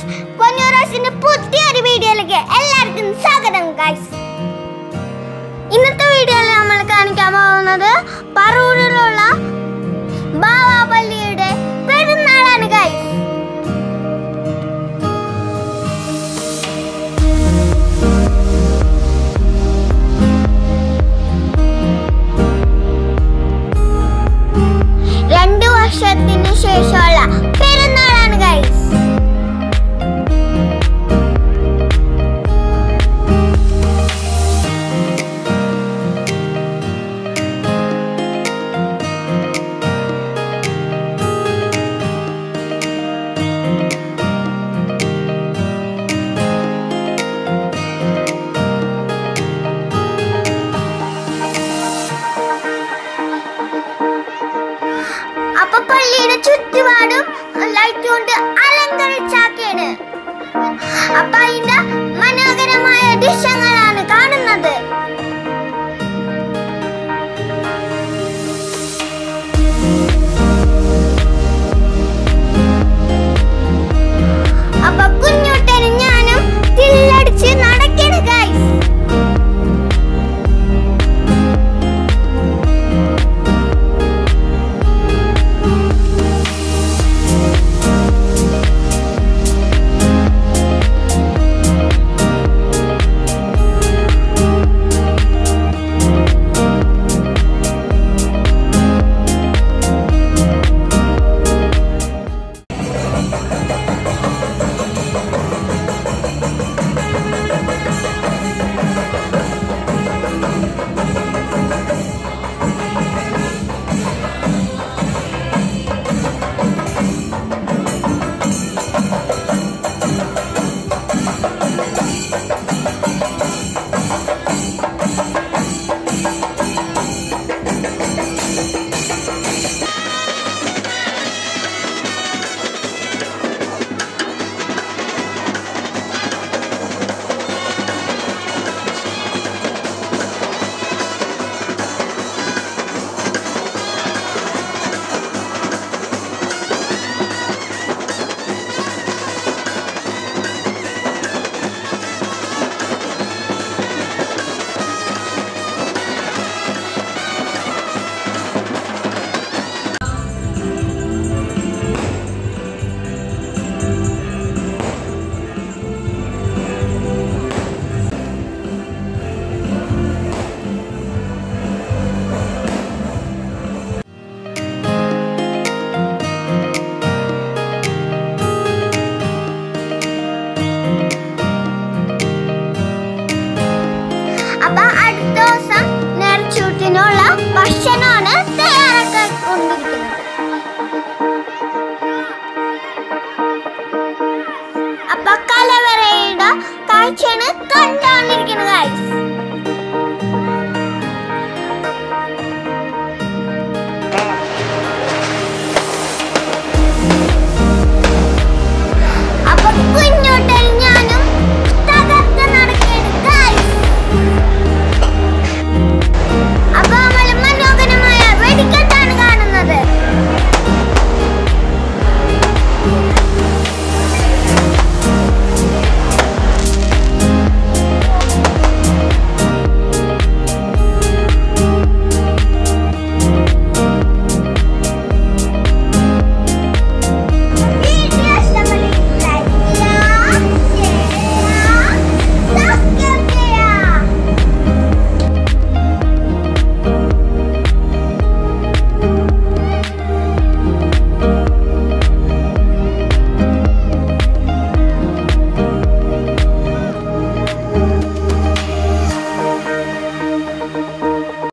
Guys പൊന്നൂറാസിന്റെ പുതിയൊരു വീഡിയോയിലേക്ക് എല്ലാവർക്കും സ്വാഗതം ഗൈസ് ഇന്നത്തെ വീഡിയോയിൽ നമ്മൾ കാണിക്കാൻ പോകുന്നത് പറവൂരിലുള്ള ബാവാപള്ളിയുടെ പെരുന്നാളാണ് ഗൈസ് രണ്ടു വർഷത്തിന് ശേഷമുള്ള പെരുന്നാളാണ് ഗൈസ് അപ്പൊ പള്ളിയുടെ ചുറ്റുപാടും ലൈറ്റ് കൊണ്ട് അലങ്കരിച്ചാക്കിയാണ് അപ്പൊ അതിന്റെ മനോഹരമായ ദൃശ്യങ്ങളാണ് കാണുന്നത് അപ്പൊ കുഞ്ഞുട്ടനും ഞാനും തില്ലടിച്ച് നടക്കണ് ഗൈസ് അപ്പൊ അടുത്ത ദിവസം നേർച്ചൂട്ടിനുള്ള ഭക്ഷണമാണ് തയ്യാറാക്കിക്കൊണ്ടിരിക്കുന്നത് അപ്പൊ കലവറയുടെ കാഴ്ചയാണ് കണ്ടുകൊണ്ടിരിക്കുന്നത് guys.